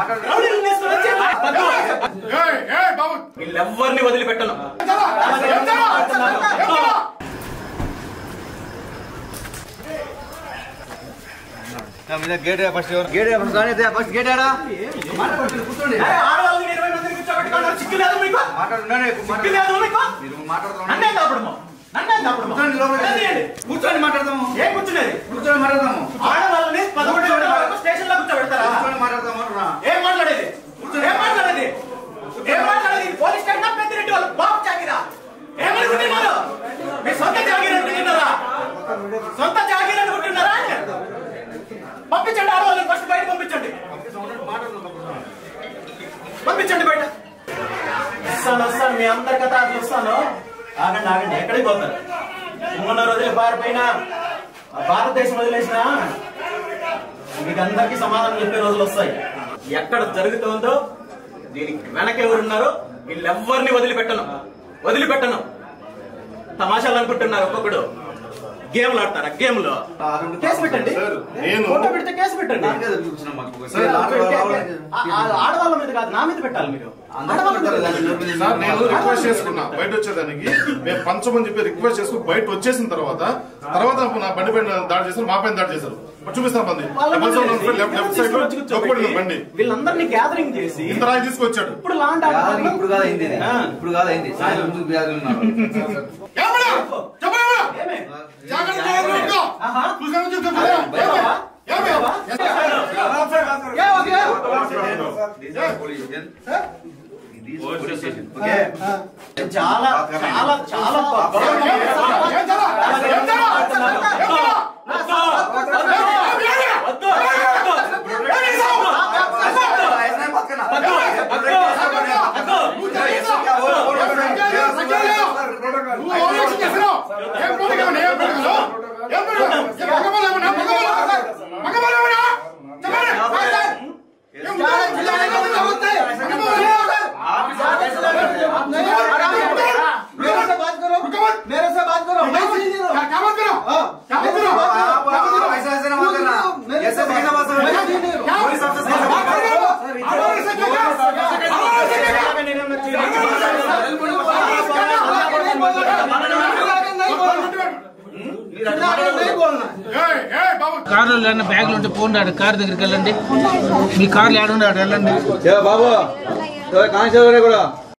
రౌడీలను తీసుకొని వచ్చి పద్దు. ఏయ్, ఏయ్, బాబు వీళ్ళెవ్వరిని వదిలిపెట్టను గేట్ ఫస్ట్ గేట్ ఫస్ట్ కానీ ఫస్ట్ గేట్ ఆడా అరే, ఆడవాళ్ళని ఇరవై మందిని కూర్చోబెట్టుకున్నారు. సిగ్గు లేదు మీకు? సిగ్గు లేదు మీకు? నన్నే కాపడము. నన్నే కాపడము. నన్ను తీయండి. కూర్చొని మాట్లాడదాము ఏం కూర్చునేది కూర్చొని మాట్లాడదాము ఆడవాళ్ళని పదకొండు గంటల వరకు స్టేషన్లో కూర్చోబెడతారా కూర్చొని మాట్లాడదాము అంటున్నా. ఏం మాట్లాడేది ఏం మాట్లాడేది ఏం మాట్లాడేది పోలీస్ స్టేషన్ పెద్దిరెడ్డి వాళ్ళు బాబు జాగిరా ఏమనుకుంటున్నారు మీ సొంత జాగిర అనుకుంటున్నారా సొంత జాగిర అనుకుంటున్నారా పంపించండి ఆడవాళ్ళని ఫస్ట్ బయట పంపించండి పంపించండి బయట వస్తాను వస్తాను మీ అందరి కథ చూస్తాను ఆగండి ఆగండి ఎక్కడికి పోతారు మూడు రోజులు పారిపోయిన భారతదేశం వదిలేసిన మీకు అందరికీ సమాధానం చెప్పే రోజులు వస్తాయి ఎక్కడ జరుగుతుందో దీనికి వెనక ఎవరున్నారో వీళ్ళెవ్వరిని వదిలిపెట్టను వదిలిపెట్టను తమాషాలు అనుకుంటున్నారు ఒక్కొక్కడు గేమ్లు ఆడతారా గేమ్లు కేసు పెట్టండి సార్, నేను- ఫోటో పెడితే కేసు పెట్టండి దాని మీద చూపించినాం మాకు. సార్, ఆడవాళ్ళు రావాలి. ఆ- ఆ- ఆడవాళ్ళ మీద కాదు నా మీద పెట్టాలి మీరు అందరూ ఆడవాళ్ళ మీద పెడతారు పెట్టాలి. దాన్ని. సార్ నేను రిక్వెస్ట్ చేసుకున్నా బయట వచ్చేదానికి మేము పంచమని చెప్పి రిక్వెస్ట్ చేసుకుని బయట వచ్చేసిన తర్వాత తర్వాత నా బండి పైన దాడి చేశారు మా పైన దాడి చేశారు ఇప్పుడు చూపిస్తాను బండి వాళ్ళ double seven one five left మీద లెఫ్ట్ సైడ్ లో తీసుకొచ్చి దొక్కబడింది కూర్చోబెట్టి బండి వీళ్ళందరినీ గ్యాదరింగ్ చేసి ఇంత రాయి తీసుకొచ్చాడు ఇప్పుడు లాండ్ యాదగిరి ఇప్పుడు కాదు అయింది ఇది. ఆ. ఇప్పుడు కాదు అయింది సాయంత్రం ముందు యాదగిరి ఉన్నారు ఏమన్నా? చెప్పరా? ఏమే? జాగ్రత్త జాగ్రత్త ఉండుకో. ఆహా. చూసావా, చూసావా? ఏమయ్యా? ఏమయ్యా? చాలా చాలా చాలా ఏం చేయాలా? ఏం చేయాలా? ఏం చేయాలా? నువ్వు ఓవరాక్షన్ చేస్తున్నావు. ఏం ప్రోటోకాల్? ఏం ప్రోటోకాల్? ఏం ప్రోటోకాల్? ఏం మగవాళ్ళు ఏమన్నా? మగవాళ్ళు? మగవాళ్ళు ఏమన్నా? చెప్పండి. ఏం మగవాళ్ళు? పిల్లలు ఏమన్నా? మగవాళ్ళు? मेरे से बात करो मेरे से बात करो मैं सही नहीं क्या क्या बात करो? क्या बात करो? ऐसा ऐसा ना बात करना ऐसे कैसा बात करना क्या? पुलिस अफसर से बात करो? हमारे से क्या क्या? हमारे से क्या क्या? नहीं बोलना ఏయ్, ఏయ్, బాబు కార్లో లేని బ్యాగులు ఉంటే ఫోన్ రాడు కార్ దగ్గరికి వెళ్ళండి మీ కార్లు ఏడున్నాడు వెళ్ళండి బాబు కానిస్టేబుల్ కూడా